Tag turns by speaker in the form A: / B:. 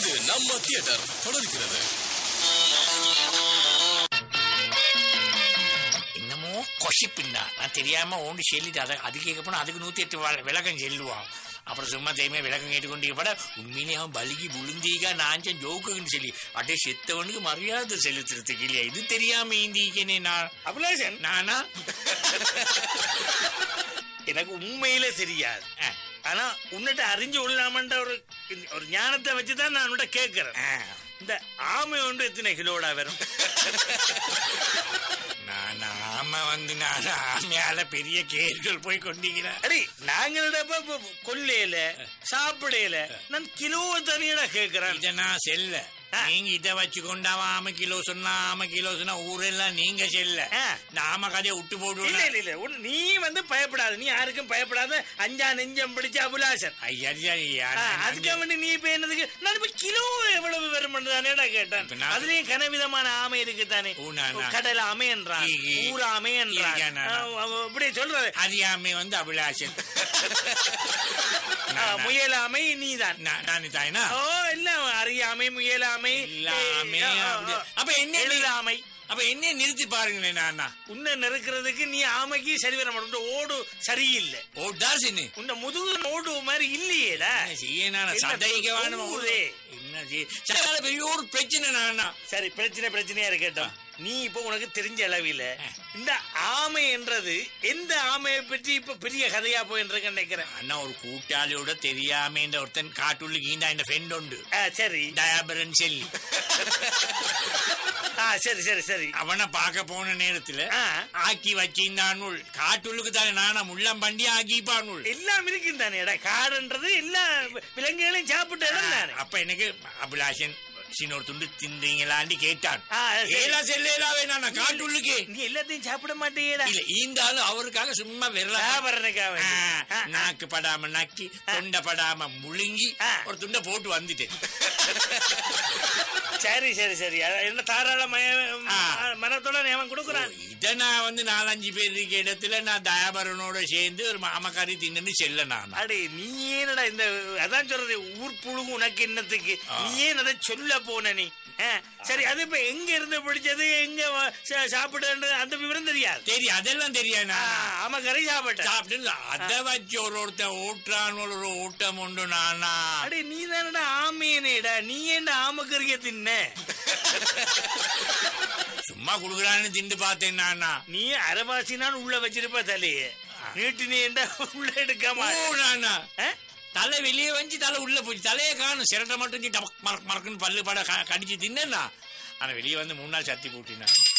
A: இது நம்ம தியேட்டர் தொடர்கிறது
B: என்னமோ கொஷிப்பின்னா நான் தெரியாம ஓண்டு சொல்லிட்டு அதை அது கேட்க போனா அதுக்கு நூத்தி எட்டு வ- விளக்கம் சொல்லுவான் அப்புறம் சும்மா தெரியுமா விளக்கம் கேட்டுக்கொண்டீங்க பட உண்மையிலே அவன் பலிக்கு புழுந்தீக நாஞ்சன் ஜோக்குன்னு சொல்லி அட்டே செத்தவனுக்கு மரியாதை செலுத்துறதுக்கு இல்லையா இது தெரியாம இந்திக்கனே நான்
C: அபிலாஷன்
B: நானா
C: எனக்கு உண்மையிலே தெரியாது
B: ஆ,
C: ஆனா உன்னிட்ட அறிஞ்சு கொள்ளாமன்ற ஒரு ஒரு ஞானத்தை வச்சுதான் நான் உன்னிட்ட கேட்கிறேன்
B: ஆ.
C: இந்த ஆமை ஒன்று எத்தனை கிலோடா வரும்
B: நான் ஆமா வந்து நான் ஆமையால பெரிய கேர்கள் போய் கொண்டீங்களா
C: அடி நாங்களிடப்ப கொல்லையில சாப்பிடையில நான் கிலோ தனியடா கேட்கிறேன்
B: இத நான் செல்ல
C: ஆ.
B: நீங்க இத வச்சு கொண்டாவா ஆம கிலோ சொன்னா ஆம கிலோ சொன்னா ஊரெல்லாம் நீங்க செல்ல
C: ஆ.
B: நாம கதையை விட்டு
C: இல்ல
B: போடுவோம்
C: இல்ல இல்ல உன்- நீ வந்து பயப்படாத நீ யாருக்கும் பயப்படாத அஞ்சா நெஞ்சம் பிடிச்ச அபிலாஷன்
B: ஐயா ஐயா,
C: ஆ,
B: நான்
C: அதுக்காக வேண்டி நீ இப்ப என்னதுக்கு நான் இப்ப கிலோ எவ்வளவு வரும் தானேடா கேட்டேன்
B: இப்ப நான்
C: அதுலயும் கனவிதமான ஆமை இருக்கு தானே
B: ஊ, நான், நான்.
C: கடல் அமையன்றான்
B: ஈ, ஈ.
C: ஊர அமையன்றான்
B: ஈ, நான், நான்.
C: இப்படி சொல்றது
B: அறியாமை வந்து அபிலாஷன்
C: ஆ,
B: நான், நான்.
C: முயலாமை நீதான்
B: நான் நான் தாய்னா
C: ஓ இல்ல அறியாமை முயலாமை
B: இல்லாமே
C: ஏ, ஆ,
B: அப்படி-
C: ஆ,
B: அப்ப என்ன நீ-
C: எழுதாமை
B: அப்ப என்ன நிறுத்தி பாருங்களேன் நானா
C: உன்னை நெருக்கிறதுக்கு நீ ஆமைக்கு சரி வர மாட்டேன் ஓடு சரியில்லை
B: ஓ டாசின்னு
C: உன்னை முதுகு ஓடு மாதிரி இல்லையேடா
B: என்ன செய்ய நான்
C: என்ன
B: சதைக்க வேணும்
C: ஊரே?
B: என்ன செய்ய சகால பெரிய ஒரு பிரச்சனை நானா
C: சரி பிரச்சனை பிரச்சனையா இருக்கட்டும் நீ இப்போ உனக்கு தெரிஞ்ச அளவில இந்த ஆமை என்றது எந்த ஆமையை பற்றி இப்ப பெரிய கதையா போயின்னு நினைக்கிறேன்
B: அண்ணா ஒரு கூட்டாளியோட தெரியாம இந்த ஒருத்தன் காட்டுள்ளுக்கு இந்த இந்த ஃப்ரெண்ட் உண்டு
C: ஆ, சரி
B: டயாபரன் செல்லி
C: ஆ சரி சரி சரி
B: அவனை பார்க்க போன நேரத்துல
C: ஆ.
B: ஆக்கி வச்சிருந்தானுள் காட்டுள்ளுக்கு தானே நானா முள்ளம் பண்டி ஆக்கிப்பானுள்
C: எல்லாம் இருக்கும் தானே இடம் காடுன்றது எல்லா விலங்குகளையும் சாப்பிட்ட இடம் தானே
B: அப்ப எனக்கு அபிலாஷன் சின்னொரு துண்டு தின்றீங்களான்னு கேட்டான்
C: ஆ, சரி.
B: ஏலா செல்லேலாவே நானா காட்டுள்ளுக்கு
C: நீ எல்லாத்தையும் சாப்பிட மாட்டேடா
B: இல்ல ஈந்தாலும் அவருக்காக சும்மா விரல
C: சாபரனுக்காக
B: ஆ, நாக்கு படாம நக்கி தொண்டை படாம முழுங்கி
C: ஆ.
B: ஒரு துண்டை போட்டு வந்துட்டேன்
C: சரி சரி சரி அதான் என்ன தாராள மய
B: ஆ.
C: மனத்தோட அவன் கொடுக்குறான்
B: இத நான் வந்து நாலஞ்சு பேர் இருக்க இடத்துல நான் தயாபரனோட சேர்ந்து ஒரு மாமக்காரி தின்னு செல்ல நான்
C: அடே நீ ஏனடா இந்த அதான் சொல்றது ஊர் புழுகு உனக்கு என்னத்துக்கு
B: ஆ.
C: நீ ஏன் அதை சொல்ல போன நீ ஆ, சரி அது இப்ப எங்க இருந்து பிடிச்சது எங்க வ- சா- சாப்பிடுறது அந்த விவரம் தெரியாது
B: தெரியும் அதெல்லாம் தெரியாது
C: ஆ,
B: நான்
C: ஆமா கறி சாப்பிட்ட
B: சாப்பிட்டு அத வச்சு ஒரு ஒருத்தன் ஊற்றான் ஒரு ஊட்டம் உண்டு நானா
C: அடே நீ தானடா ஆமையனேடா நீ ஏன்டா ஆமக்கறிய தின்ன
B: சும்மா குடுக்குறான்னு திண்டு பார்த்தேன் நானா
C: நீ அரைவாசி நாள் உள்ள வச்சிருப்ப தலையே நீட்டு நீ ஏன்டா உள்ள எடுக்காம
B: ஓ நானா
C: ஆ?
B: தலை வெளியே வந்து தலை உள்ள போச்சு தலையே காணும் சிரட்டை மட்டும் நீ டபக் மறக் மறக்குன்னு பல்லு பட க- கடிச்சு தின்னா ஆனா வெளியே வந்து மூணு நாள் சத்தி போட்டினா